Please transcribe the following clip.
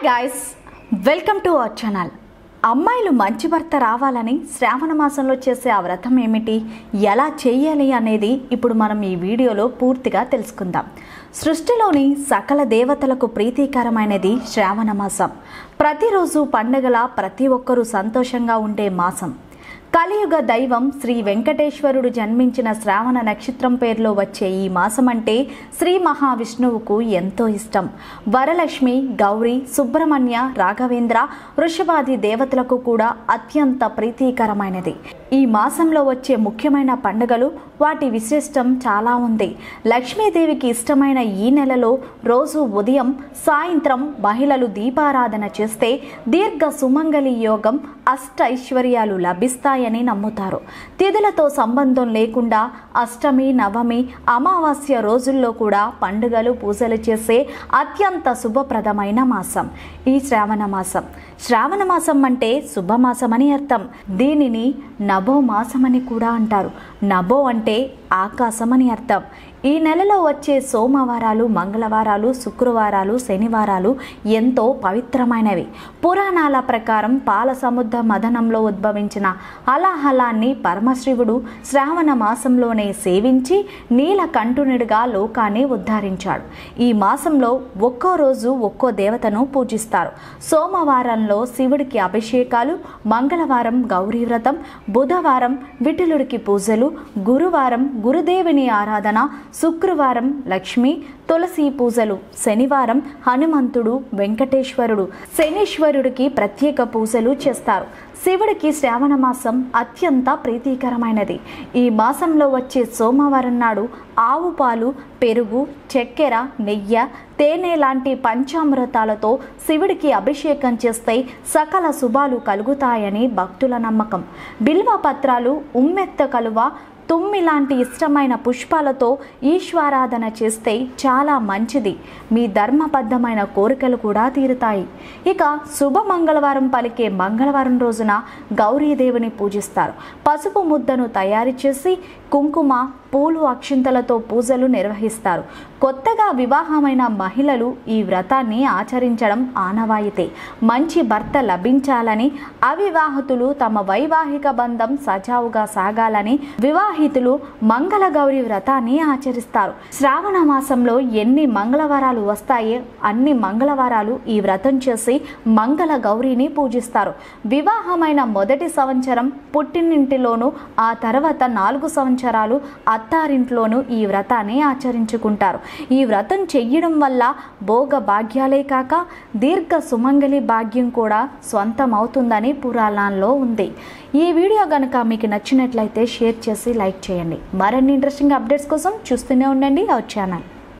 guys welcome to our channel అమ్మాయిలు మంచి భర్త రావాలని శ్రావణ మాసంలో చేసే ఆ వ్రతం ఏమిటి ఎలా చేయాలి అనేది ఇప్పుడు మనం ఈ వీడియోలో పూర్తిగా తెలుసుకుందాం సృష్టిలోని సకల దేవతలకు ప్రీతికరమైనది శ్రావణ మాసం ప్రతిరోజు పండగల ప్రతి ఒక్కరూ సంతోషంగా ఉండే మాసం కలియుగ దైవం శ్రీ వెంకటేశ్వరుడు జన్మించిన శ్రావణ నక్షత్రం పేరులో వచ్చే ఈ మాసం అంటే శ్రీ మహావిష్ణువుకు ఎంతో ఇష్టం వరలక్ష్మి గౌరీ సుబ్రహ్మణ్య రాఘవేంద్ర వృషభాది దేవతలకు కూడా అత్యంత ప్రీతికరమైనది ఈ మాసంలో వచ్చే ముఖ్యమైన పండుగలు వాటి విశిష్టం చాలా ఉంది లక్ష్మీదేవికి ఇష్టమైన ఈ నెలలో రోజు ఉదయం సాయంత్రం మహిళలు దీపారాధన చేస్తే దీర్ఘ సుమంగళి యోగం అష్ట ఐశ్వర్యాలు లభిస్తాయని నమ్ముతారు తిథులతో సంబంధం లేకుండా అష్టమి నవమి అమావాస్య రోజుల్లో కూడా పండుగలు పూజలు చేసే అత్యంత శుభప్రదమైన మాసం ఈ శ్రావణ మాసం శ్రావణ మాసం అంటే శుభమాసమని అర్థం దీనిని నభో మాసమని కూడా అంటారు నభో అంటే ఆకాశమని అర్థం ఈ నెలలో వచ్చే సోమవారాలు మంగళవారాలు శుక్రవారాలు శనివారాలు ఎంతో పవిత్రమైనవి పురాణాల ప్రకారం పాల సముద్ర మదనంలో ఉద్భవించిన అలాహలాన్ని పరమశివుడు శ్రావణ మాసంలోనే సేవించి నీలకంఠునుడిగా లోకాన్ని ఉద్ధరించాడు ఈ మాసంలో ఒక్కో రోజు ఒక్కో దేవతను పూజిస్తారు సోమవారంలో శివుడికి అభిషేకాలు మంగళవారం గౌరీ వ్రతం బుధవారం విఠలుడికి పూజలు గురువారం గురుదేవుని ఆరాధన శుక్రవారం లక్ష్మి తులసి పూజలు శనివారం హనుమంతుడు వెంకటేశ్వరుడు శనీశ్వరుడికి ప్రత్యేక పూజలు చేస్తారు శివుడికి శ్రావణ మాసం అత్యంత ప్రీతికరమైనది ఈ మాసంలో వచ్చే సోమవారం నాడు ఆవు పాలు పెరుగు చక్కెర నెయ్యి తేనె లాంటి పంచామృతాలతో శివుడికి అభిషేకం చేస్తే సకల శుభాలు కలుగుతాయని భక్తుల నమ్మకం బిల్వ పత్రాలు ఉమ్మెత్త కలువ తుమ్మి లాంటి ఇష్టమైన పుష్పాలతో ఈశ్వరాధన చేస్తే చాలా మంచిది మీ ధర్మబద్ధమైన కోరికలు కూడా తీరుతాయి ఇక శుభ మంగళవారం పలికే మంగళవారం రోజున గౌరీదేవిని పూజిస్తారు పసుపు ముద్దను తయారు చేసి కుంకుమ పూలు అక్షింతలతో పూజలు నిర్వహిస్తారు కొత్తగా వివాహమైన మహిళలు ఈ వ్రతాన్ని ఆచరించడం ఆనవాయితీ మంచి భర్త లభించాలని అవివాహితులు తమ వైవాహిక బంధం సజావుగా సాగాలని వివాహితులు మంగళగౌరి వ్రతాన్ని ఆచరిస్తారు శ్రావణ మాసంలో ఎన్ని మంగళవారాలు వస్తాయో అన్ని మంగళవారాలు ఈ వ్రతం చేసి మంగళ గౌరిని పూజిస్తారు వివాహమైన మొదటి సంవత్సరం పుట్టినింటిలోను ఆ తర్వాత నాలుగు సంవత్సరాలు అత్తారింట్లోనూ ఈ వ్రతాన్ని ఆచరించుకుంటారు ఈ వ్రతం చెయ్యడం వల్ల భోగ భాగ్యాలే కాక దీర్ఘ సుమంగళి భాగ్యం కూడా స్వంతం అవుతుందని పురాణాల్లో ఉంది ఈ వీడియో కనుక మీకు నచ్చినట్లయితే షేర్ చేసి లైక్ చేయండి మరిన్ని ఇంట్రెస్టింగ్ అప్డేట్స్ కోసం చూస్తూనే ఉండండి అవర్ ఛానల్